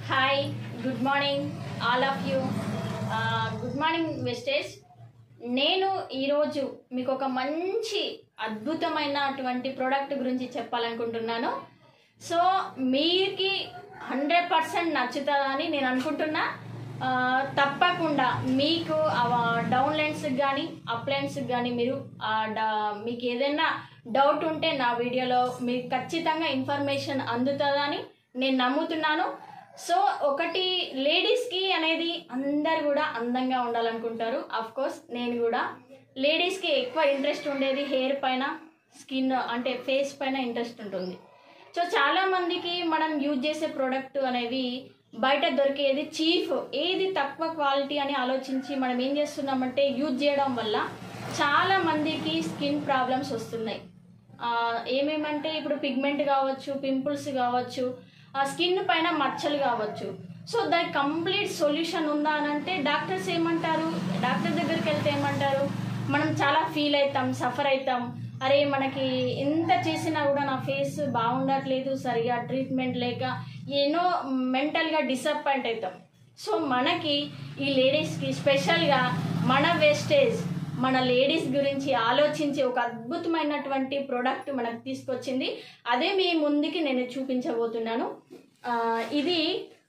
hi good morning all of you good morning వెస్టేజ్ నేను ఈరోజు మీకు ఒక మంచి అద్భుతమైనటువంటి ప్రోడక్ట్ గురించి చెప్పాలనుకుంటున్నాను సో మీకి హండ్రెడ్ పర్సెంట్ నచ్చుతుందని నేను అనుకుంటున్నా ఆ, తప్పకుండా మీకు డౌన్ లైన్స్కి కానీ అప్ లైన్స్కి కానీ మీరు ఆ, డ- మీకు ఏదైనా డౌట్ ఉంటే నా వీడియోలో మీకు ఖచ్చితంగా ఇన్ఫర్మేషన్ అందుతుందని నేను నమ్ముతున్నాను సో ఒకటి లేడీస్కి అనేది అందరు కూడా అందంగా ఉండాలనుకుంటారు అఫ్ కోర్స్ నేను కూడా లేడీస్కి ఎక్కువ ఇంట్రెస్ట్ ఉండేది హెయిర్ పైన స్కిన్ అంటే ఫేస్ పైన ఇంట్రెస్ట్ ఉంటుంది సో చాలా మందికి మనం యూజ్ చేసే ప్రోడక్ట్ అనేవి బయట దొరికేది చీఫ్ ఏది తక్కువ క్వాలిటీ అని ఆలోచించి మనం ఏం చేస్తున్నామంటే యూజ్ చేయడం వల్ల చాలా మందికి స్కిన్ ప్రాబ్లమ్స్ వస్తున్నాయి ఆ, ఏమేమంటే ఇప్పుడు పిగ్మెంట్ కావచ్చు పింపుల్స్ కావచ్చు ఆ స్కిన్ పైన మచ్చలు కావచ్చు సో దానికి కంప్లీట్ సొల్యూషన్ ఉందా అని అంటే డాక్టర్స్ ఏమంటారు డాక్టర్ దగ్గరికి వెళ్తే ఏమంటారు మనం చాలా ఫీల్ అవుతాం సఫర్ అవుతాం అరే మనకి ఎంత చేసినా కూడా నా ఫేస్ బాగుండట్లేదు సరిగా ట్రీట్మెంట్ లేక ఎన్నో మెంటల్గా డిసప్పాయింట్ అవుతాం సో మనకి ఈ లేడీస్కి స్పెషల్గా మన వేస్టేజ్ మన లేడీస్ గురించి ఆలోచించి ఒక అద్భుతమైనటువంటి ప్రోడక్ట్ మనకు తీసుకొచ్చింది అదే మీ ముందుకి నేను చూపించబోతున్నాను ఆ, ఇది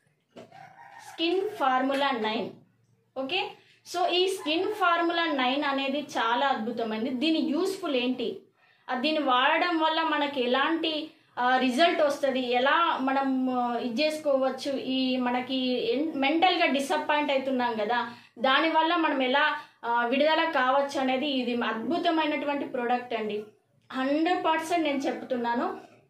skin formula nine okay so ఈ స్కిన్ ఫార్ములా నైన్ అనేది చాలా అద్భుతమైనది దీని యూస్ఫుల్ ఏంటి ఆ దీన్ని వాడడం వల్ల మనకి ఎలాంటి రిజల్ట్ వస్తుంది ఎలా మనం ఆ, ఇది చేసుకోవచ్చు ఈ మనకి మెంటల్గా డిసప్పాయింట్ అవుతున్నాం కదా దానివల్ల మనం ఎలా ఆ, విడుదల కావచ్చు అనేది ఇది అద్భుతమైనటువంటి ప్రోడక్ట్ అండి హండ్రెడ్ పర్సెంట్ నేను చెప్తున్నాను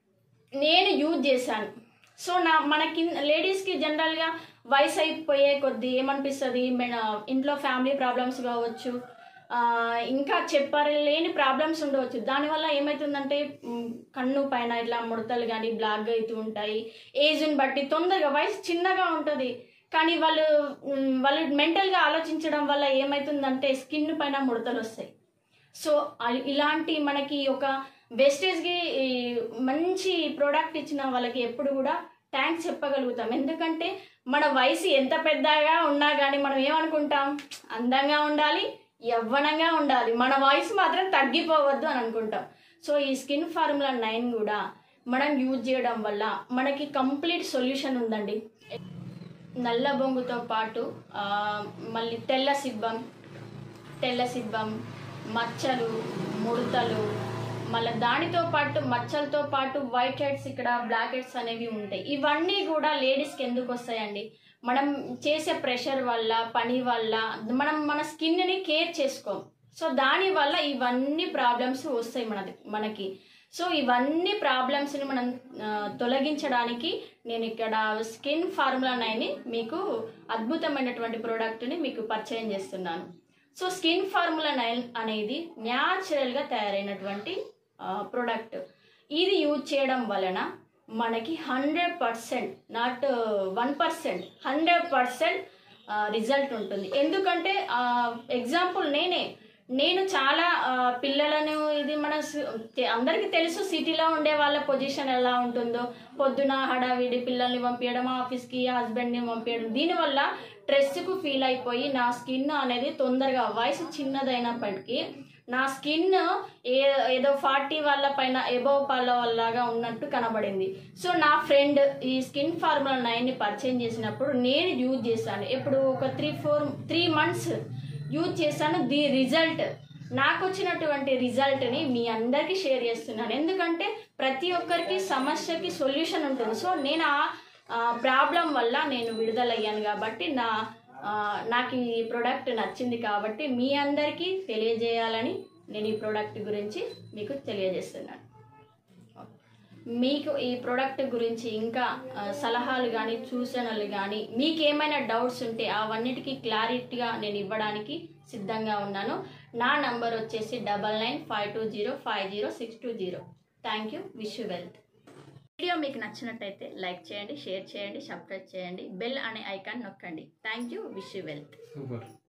నేను యూజ్ చేశాను సో నా మనకి లేడీస్కి జనరల్గా వయసు అయిపోయే కొద్దీ ఏమనిపిస్తుంది మన ఇంట్లో ఫ్యామిలీ ప్రాబ్లమ్స్ కావచ్చు ఆ, ఇంకా చెప్పారు లేని ప్రాబ్లమ్స్ ఉండవచ్చు దానివల్ల ఏమవుతుందంటే మ్, కన్ను పైన ఇట్లా ముడతలు కానీ బ్లాక్ అవుతూ ఉంటాయి ఏజ్ని బట్టి తొందరగా వయసు చిన్నగా ఉంటుంది కానీ వాళ్ళు మ్, వాళ్ళు మెంటల్గా ఆలోచించడం వల్ల ఏమవుతుందంటే స్కిన్ పైన ముడతలు వస్తాయి సో అల్- ఇలాంటి మనకి ఒక వెస్టేజ్కి ఈ మంచి ప్రోడక్ట్ ఇచ్చిన వాళ్ళకి ఎప్పుడు కూడా థ్యాంక్స్ చెప్పగలుగుతాం ఎందుకంటే మన వయసు ఎంత పెద్దగా ఉన్నా కానీ మనం ఏమనుకుంటాం అందంగా ఉండాలి యవ్వనంగా ఉండాలి మన వయసు మాత్రం తగ్గిపోవద్దు అని అనుకుంటాం సో ఈ స్కిన్ ఫార్ములా నైన్ కూడా మనం యూజ్ చేయడం వల్ల మనకి కంప్లీట్ సొల్యూషన్ ఉందండి నల్ల బొంగుతో పాటు ఆ, మళ్ళీ తెల్ల సిబ్బం తెల్ల సిబ్బం మచ్చలు ముడతలు మళ్ళీ దానితో పాటు మచ్చలతో పాటు వైట్ హెడ్స్ ఇక్కడ బ్లాక్ హెడ్స్ అనేవి ఉంటాయి ఇవన్నీ కూడా లేడీస్కి ఎందుకు వస్తాయండి మనం చేసే ప్రెషర్ వల్ల పని వల్ల మనం మన స్కిన్ని కేర్ చేసుకోం సో దానివల్ల ఇవన్నీ ప్రాబ్లమ్స్ వస్తాయి మనది మనకి సో ఇవన్నీ ప్రాబ్లమ్స్ని మనం ఆ, తొలగించడానికి నేను ఇక్కడ స్కిన్ ఫార్ములా నైన్ని మీకు అద్భుతమైనటువంటి ప్రోడక్ట్ని మీకు పరిచయం చేస్తున్నాను సో స్కిన్ ఫార్ములా నైన్ అనేది న్యాచురల్గా తయారైనటువంటి ప్రోడక్ట్ ఇది యూజ్ చేయడం వలన మనకి hundred percent not one percent hundred percent result ఉంటుంది ఎందుకంటే ఎగ్జాంపుల్ నేనే నేను చాలా ఆ, పిల్లలను ఇది మన సి- తె- అందరికీ తెలుసు సిటీలో ఉండే వాళ్ళ పొజిషన్ ఎలా ఉంటుందో పొద్దున హడావిడి పిల్లల్ని పంపించడం ఆఫీస్కి హస్బెండ్ని పంపించడం దీనివల్ల స్ట్రెస్కు ఫీల్ అయిపోయి నా స్కిన్ అనేది తొందరగా వయసు చిన్నదైనప్పటికీ నా స్కిన్ ఏ ఏదో ఫార్టీ వాళ్ళ పైన ఎబోవ్ వాళ్ళ వాళ్ళలాగా ఉన్నట్టు కనబడింది సో నా ఫ్రెండ్ ఈ స్కిన్ ఫార్ములా నైన్ని పరిచయం చేసినప్పుడు నేను యూజ్ చేశాను ఇప్పుడు ఒక three four three months use చేశాను ది రిజల్ట్ నాకు వచ్చినటువంటి రిజల్ట్ని మీ అందరికీ షేర్ చేస్తున్నాను ఎందుకంటే ప్రతి ఒక్కరికి సమస్యకి సొల్యూషన్ ఉంటుంది సో నేను ఆ ప్రాబ్లం వల్ల నేను విడుదలయ్యాను కాబట్టి నా ఆ, నాకు ఈ ప్రోడక్ట్ నచ్చింది కాబట్టి మీ అందరికీ తెలియజేయాలని నేను ఈ ప్రోడక్ట్ గురించి మీకు తెలియజేస్తున్నాను మీకు ఈ ప్రోడక్ట్ గురించి ఇంకా ఆ, సలహాలు కానీ సూచనలు కానీ మీకు ఏమైనా డౌట్స్ ఉంటే అవన్నిటికీ క్లారిటీగా నేను ఇవ్వడానికి సిద్ధంగా ఉన్నాను నా నంబర్ వచ్చేసి double nine five two zero five zero six two zero thank you wish you wealth video మీకు నచ్చినట్టయితే లైక్ చేయండి షేర్ చేయండి సబ్స్క్రైబ్ చేయండి బెల్ అనే ఐకాన్ నొక్కండి thank you wish you wealth super